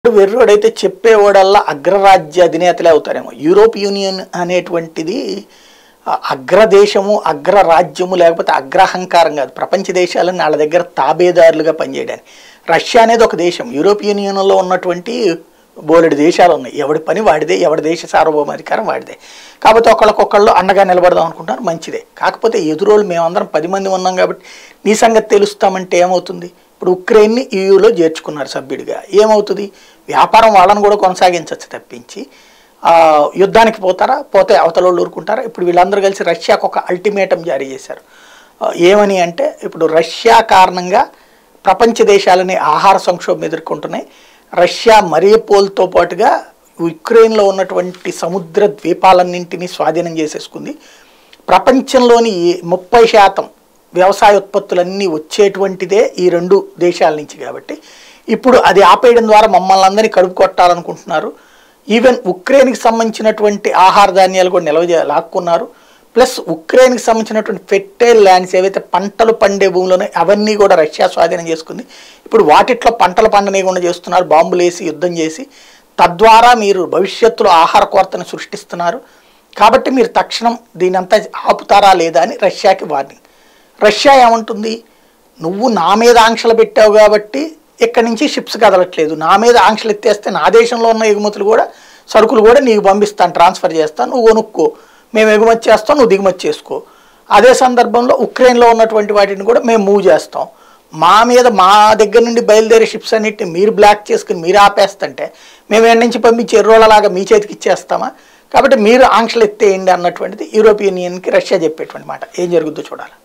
వెర్రోడైతే చెప్పేవాడల్లా అగ్రరాజ్య అధినేతలే అవుతారేమో Europe union అనేటువంటిది ఆ, అగ్రదేశము అగ్రరాజ్యము లేకపోతే అగ్రహంకారం కాదు ప్రపంచ దేశాలను వాళ్ళ దగ్గర తాబేదారులుగా పనిచేయడానికి రష్యా అనేది ఒక దేశం యూరోప్ యూనియన్లో ఉన్నటువంటి బోలెడు దేశాలు ఉన్నాయి ఎవడి పని వాడిదే ఎవడి దేశ సార్వభౌమాధికారం వాడిదే కాకపోతే ఒకళ్ళకొకళ్ళు అండగా నిలబడదాం అనుకుంటారు మంచిదే కాకపోతే ఎదురోళ్ళు మేమందరం పది మంది ఉన్నాం కాబట్టి నీ సంగతి తెలుస్తామంటే ఏమవుతుంది ఇప్పుడు ఉక్రెయిన్ని ఈయూలో చేర్చుకున్నారు సభ్యుడిగా ఏమవుతుంది వ్యాపారం వాళ్ళని కూడా కొనసాగించవచ్చు తప్పించి ఆ, యుద్ధానికి పోతారా పోతే అవతల వాళ్ళు ఊరుకుంటారా ఇప్పుడు వీళ్ళందరూ కలిసి రష్యాకు ఒక అల్టిమేటం జారీ చేశారు ఆ, ఏమని అంటే ఇప్పుడు రష్యా కారణంగా ప్రపంచ దేశాలని ఆహార సంక్షోభం ఎదుర్కొంటున్నాయి రష్యా మరియపోల్తో పాటుగా ఉక్రెయిన్లో ఉన్నటువంటి సముద్ర ద్వీపాలన్నింటినీ స్వాధీనం చేసేసుకుంది ప్రపంచంలోని ఈ ముప్పై శాతం వ్యవసాయ ఉత్పత్తులన్నీ వచ్చేటువంటిదే ఈ రెండు దేశాల నుంచి కాబట్టి ఇప్పుడు అది ఆపేయడం ద్వారా మమ్మల్ని అందరినీ కడుపు కొట్టాలనుకుంటున్నారు ఈవెన్ ఉక్రెయిన్కి సంబంధించినటువంటి ఆహార ధాన్యాలు కూడా నిల్వ చే లాక్కున్నారు ప్లస్ ఉక్రెయిన్కి సంబంధించినటువంటి ఫెర్టైల్ ల్యాండ్స్ ఏవైతే పంటలు పండే భూములను అవన్నీ కూడా రష్యా స్వాధీనం చేసుకుంది ఇప్పుడు వాటిట్లో పంటలు పండనీయకుండా చేస్తున్నారు బాంబులు వేసి యుద్ధం చేసి తద్వారా మీరు భవిష్యత్తులో ఆహార కొరతను సృష్టిస్తున్నారు కాబట్టి మీరు తక్షణం దీనంతా ఆపుతారా లేదా అని రష్యాకి వార్నింగ్ రష్యా ఏమంటుంది నువ్వు నా మీద ఆంక్షలు పెట్టావు కాబట్టి ఇక్కడి నుంచి షిప్స్ కదలట్లేదు నా మీద ఆంక్షలు ఎత్తేస్తే నా దేశంలో ఉన్న ఎగుమతులు కూడా సరుకులు కూడా నీకు పంపిస్తాను ట్రాన్స్ఫర్ చేస్తాను నువ్వు కొనుక్కో మేము ఎగుమతి చేస్తాం నువ్వు దిగుమతి చేసుకో అదే సందర్భంలో ఉక్రెయిన్లో ఉన్నటువంటి వాటిని కూడా మేము మూవ్ చేస్తాం మా మీద మా దగ్గర నుండి బయలుదేరే షిప్స్ అన్నిటిని మీరు బ్లాక్ చేసుకుని మీరు ఆపేస్తుంటే మేము ఎక్కడి నుంచి పంపించి ఎర్రోళ్ళలాగా మీ చేతికి ఇచ్చేస్తామా కాబట్టి మీరు ఆంక్షలు ఎత్తేయండి అన్నటువంటిది యూరోపియన్ యూనియన్కి రష్యా చెప్పేటువంటి మాట ఏం జరుగుతుందో చూడాలి